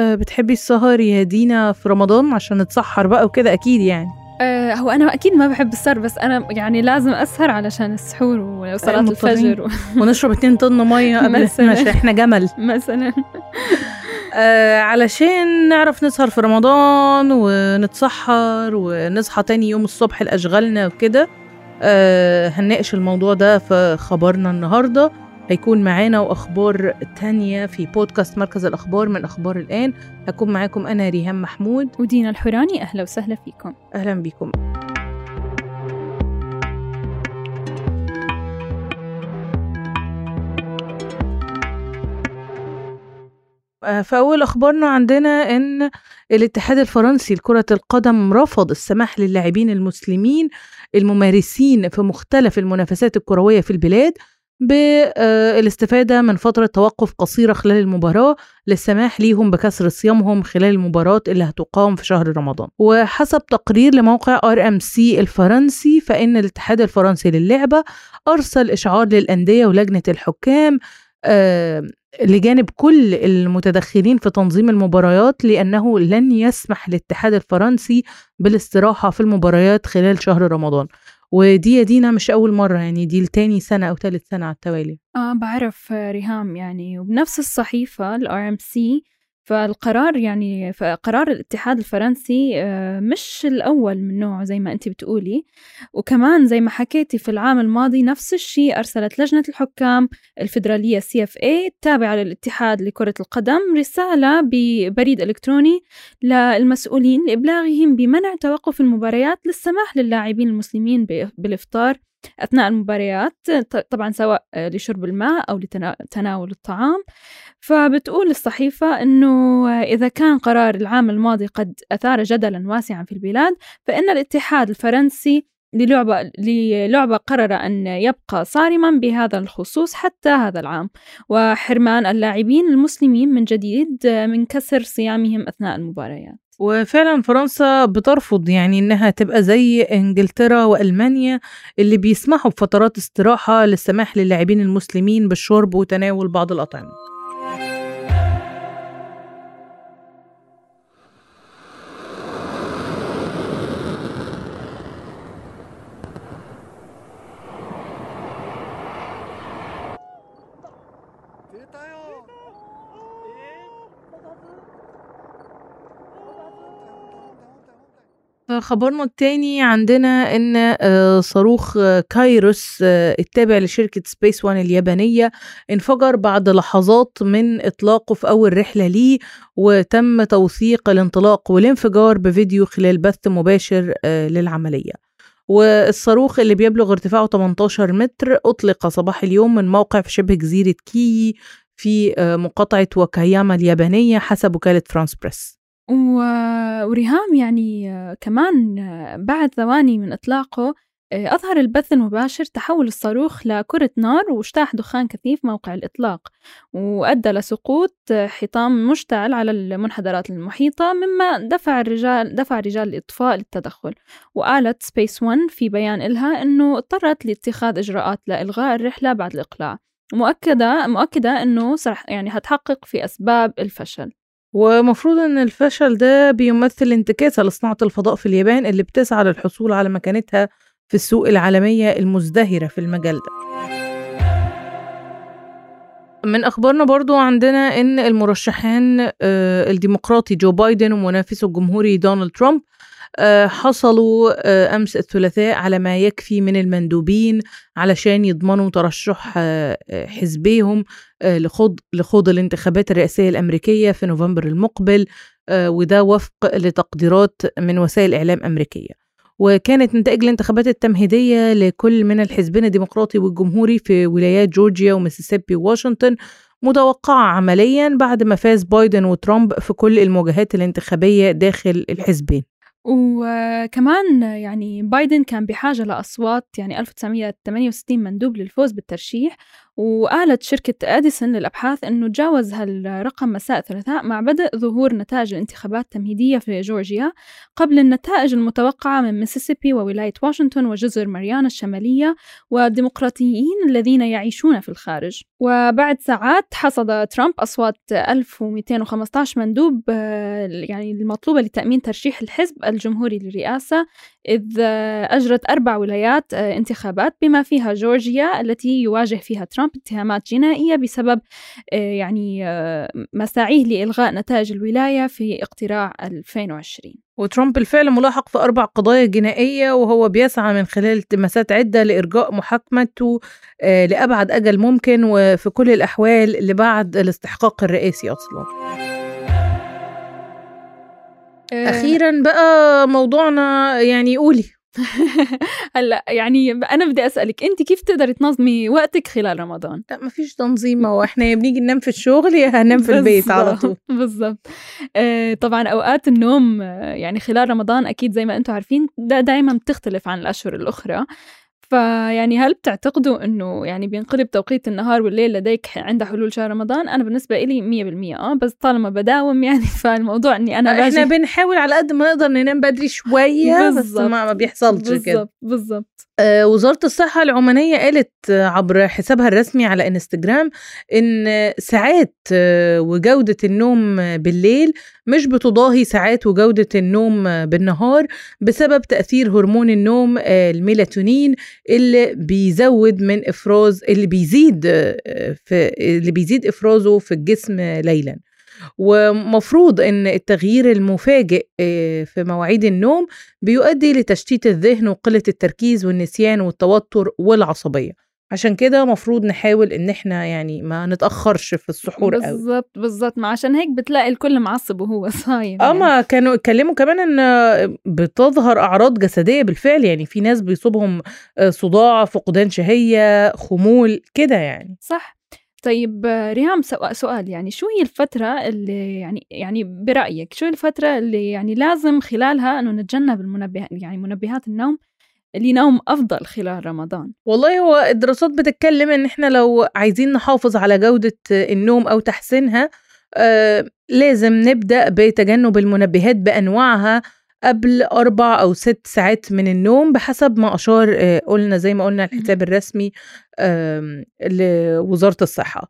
آه، بتحبي السهر يا دينا في رمضان عشان نتسحر بقى وكده أكيد يعني أه هو أنا أكيد ما بحب السهر بس أنا يعني لازم أسهر علشان السحور وصلاة مضطرين. الفجر و... ونشرب اتنين طن مية قبل مثلاً. عشان احنا جمل مثلا آه علشان نعرف نسهر في رمضان ونتسحر ونصحى تاني يوم الصبح لأشغالنا وكده آه هنناقش الموضوع ده في خبرنا النهاردة هيكون معانا وأخبار تانية في بودكاست مركز الأخبار من أخبار الآن هكون معاكم أنا ريهام محمود ودينا الحوراني أهلا وسهلا فيكم أهلا بكم آه، في أول أخبارنا عندنا إن الاتحاد الفرنسي لكرة القدم رفض السماح للاعبين المسلمين الممارسين في مختلف المنافسات الكروية في البلاد بالاستفادة من فترة توقف قصيرة خلال المباراة للسماح ليهم بكسر صيامهم خلال المباراة اللي هتقام في شهر رمضان وحسب تقرير لموقع ار ام سي الفرنسي فإن الاتحاد الفرنسي للعبة أرسل إشعار للأندية ولجنة الحكام آه، لجانب كل المتدخلين في تنظيم المباريات لأنه لن يسمح للاتحاد الفرنسي بالاستراحة في المباريات خلال شهر رمضان ودي يا دينا مش أول مرة يعني دي لتاني سنة أو تالت سنة على التوالي آه بعرف آه، ريهام يعني وبنفس الصحيفة ال RMC فالقرار يعني فقرار الاتحاد الفرنسي آه، مش الأول من نوعه زي ما أنت بتقولي وكمان زي ما حكيتي في العام الماضي نفس الشيء أرسلت لجنة الحكام الفيدرالية CFA التابعة للاتحاد لكرة القدم رسالة ببريد إلكتروني للمسؤولين لإبلاغهم بمنع توقف المباريات للسماح للاعبين المسلمين ب- بالإفطار أثناء المباريات ط- طبعا سواء آه، لشرب الماء أو لتناول الطعام فبتقول الصحيفة أنه إذا كان قرار العام الماضي قد أثار جدلا واسعا في البلاد فإن الاتحاد الفرنسي للعبة, للعبة قرر أن يبقى صارما بهذا الخصوص حتى هذا العام وحرمان اللاعبين المسلمين من جديد من كسر صيامهم أثناء المباريات وفعلا فرنسا بترفض يعني انها تبقى زي انجلترا والمانيا اللي بيسمحوا بفترات استراحه للسماح للاعبين المسلمين بالشرب وتناول بعض الاطعمه خبرنا التاني عندنا ان آه، صاروخ آه، كايروس آه، التابع لشركة سبيس وان اليابانية انفجر بعد لحظات من اطلاقه في اول رحلة ليه وتم توثيق الانطلاق والانفجار بفيديو خلال بث مباشر آه، للعملية والصاروخ اللي بيبلغ ارتفاعه 18 متر أطلق صباح اليوم من موقع في شبه جزيرة كيي في آه، مقاطعة واكاياما اليابانية حسب وكالة فرانس بريس و- وريهام يعني آه، كمان آه، بعد ثواني من إطلاقه آه، أظهر البث المباشر تحول الصاروخ لكرة نار واجتاح دخان كثيف موقع الإطلاق وأدى لسقوط آه، حطام مشتعل على المنحدرات المحيطة مما دفع الرجال دفع رجال الإطفاء للتدخل وقالت سبيس ون في بيان إلها أنه اضطرت لاتخاذ إجراءات لإلغاء الرحلة بعد الإقلاع مؤكدة مؤكدة أنه سرح يعني هتحقق في أسباب الفشل ومفروض ان الفشل ده بيمثل انتكاسة لصناعة الفضاء في اليابان اللي بتسعى للحصول على مكانتها في السوق العالمية المزدهرة في المجال ده من أخبارنا برضو عندنا إن المرشحان آه، الديمقراطي جو بايدن ومنافسه الجمهوري دونالد ترامب آه، حصلوا آه، أمس الثلاثاء على ما يكفي من المندوبين علشان يضمنوا ترشح آه، آه، حزبيهم آه، لخوض لخوض الانتخابات الرئاسية الأمريكية في نوفمبر المقبل آه، وده وفق لتقديرات من وسائل إعلام أمريكية وكانت نتائج الانتخابات التمهيدية لكل من الحزبين الديمقراطي والجمهوري في ولايات جورجيا وميسيسيبي وواشنطن متوقعة عمليا بعد ما فاز بايدن وترامب في كل المواجهات الانتخابية داخل الحزبين وكمان يعني بايدن كان بحاجة لأصوات يعني 1968 مندوب للفوز بالترشيح وقالت شركة أديسون للأبحاث أنه تجاوز هالرقم مساء الثلاثاء مع بدء ظهور نتائج الانتخابات التمهيدية في جورجيا قبل النتائج المتوقعة من ميسيسيبي وولاية واشنطن وجزر ماريانا الشمالية والديمقراطيين الذين يعيشون في الخارج وبعد ساعات حصد ترامب أصوات 1215 مندوب آه، يعني المطلوبة لتأمين ترشيح الحزب الجمهوري للرئاسة إذ أجرت أربع ولايات آه، انتخابات بما فيها جورجيا التي يواجه فيها ترامب اتهامات جنائية بسبب آه، يعني مساعيه لإلغاء نتائج الولاية في اقتراع 2020 وترامب بالفعل ملاحق في أربع قضايا جنائية وهو بيسعى من خلال التماسات عدة لإرجاء محاكمته آه، لأبعد أجل ممكن وفي كل الأحوال لبعد الاستحقاق الرئاسي أصلا آه. أخيرا بقى موضوعنا يعني قولي هلا يعني انا بدي اسالك انت كيف تقدري تنظمي وقتك خلال رمضان لا ما فيش تنظيم هو احنا يا بنيجي ننام في الشغل يا هننام في البيت على طول بالضبط آه طبعا اوقات النوم آه، يعني خلال رمضان اكيد زي ما انتم عارفين ده دائما بتختلف عن الاشهر الاخرى فيعني هل بتعتقدوا انه يعني بينقلب توقيت النهار والليل لديك عند حلول شهر رمضان انا بالنسبه لي 100% اه بس طالما بداوم يعني فالموضوع اني انا باجي احنا بنحاول على قد ما نقدر ننام بدري شويه بس ما, ما بيحصلش كده بالظبط بالظبط آه وزاره الصحه العمانيه قالت عبر حسابها الرسمي على انستجرام ان ساعات آه وجوده النوم بالليل مش بتضاهي ساعات وجوده النوم بالنهار بسبب تاثير هرمون النوم آه الميلاتونين اللي بيزود من افراز اللي بيزيد آه، في اللي بيزيد افرازه في الجسم ليلا ومفروض ان التغيير المفاجئ آه، في مواعيد النوم بيؤدي لتشتيت الذهن وقله التركيز والنسيان والتوتر والعصبيه عشان كده مفروض نحاول ان احنا يعني ما نتاخرش في السحور قوي بالظبط بالظبط ما عشان هيك بتلاقي الكل معصب وهو صايم اه يعني. ما كانوا اتكلموا كمان ان بتظهر اعراض جسديه بالفعل يعني في ناس بيصيبهم آه، صداع فقدان شهيه خمول كده يعني صح طيب ريهام سؤال يعني شو هي الفترة اللي يعني يعني برأيك شو الفترة اللي يعني لازم خلالها انه نتجنب المنبه يعني منبهات النوم لنوم أفضل خلال رمضان والله هو الدراسات بتتكلم إن إحنا لو عايزين نحافظ على جودة النوم أو تحسينها آه لازم نبدأ بتجنب المنبهات بأنواعها قبل أربع أو ست ساعات من النوم بحسب ما أشار آه قلنا زي ما قلنا الحساب الرسمي آه لوزارة الصحة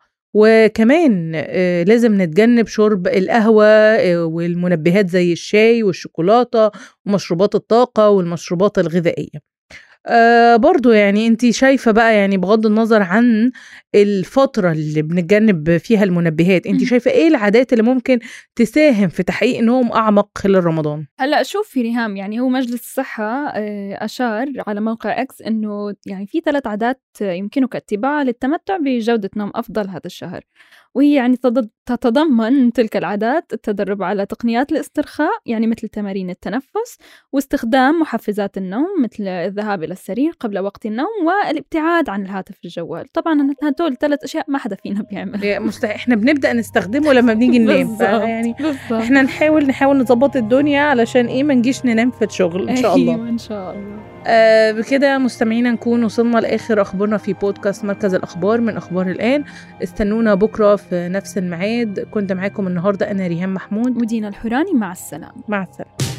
وكمان آه لازم نتجنب شرب القهوة آه والمنبهات زي الشاي والشوكولاتة ومشروبات الطاقة والمشروبات الغذائية آه برضو يعني انت شايفة بقى يعني بغض النظر عن الفترة اللي بنتجنب فيها المنبهات انت شايفة ايه العادات اللي ممكن تساهم في تحقيق نوم اعمق خلال رمضان هلا شوفي ريهام يعني هو مجلس الصحة آه، اشار على موقع اكس انه يعني في ثلاث عادات يمكنك اتباعها للتمتع بجودة نوم افضل هذا الشهر وهي يعني تتضمن تلك العادات التدرب على تقنيات الاسترخاء يعني مثل تمارين التنفس واستخدام محفزات النوم مثل الذهاب إلى السرير قبل وقت النوم والابتعاد عن الهاتف الجوال طبعا هدول ثلاث أشياء ما حدا فينا بيعمل مستحيل احنا بنبدأ نستخدمه لما بنيجي ننام يعني بالزبط. احنا نحاول نحاول نظبط الدنيا علشان ايه ما نجيش ننام في الشغل ان شاء الله أيوة ان شاء الله آه بكده مستمعينا نكون وصلنا لاخر اخبارنا في بودكاست مركز الاخبار من اخبار الان استنونا بكره في نفس الميعاد كنت معاكم النهارده انا ريهام محمود ودينا الحوراني مع السلامه مع السلامه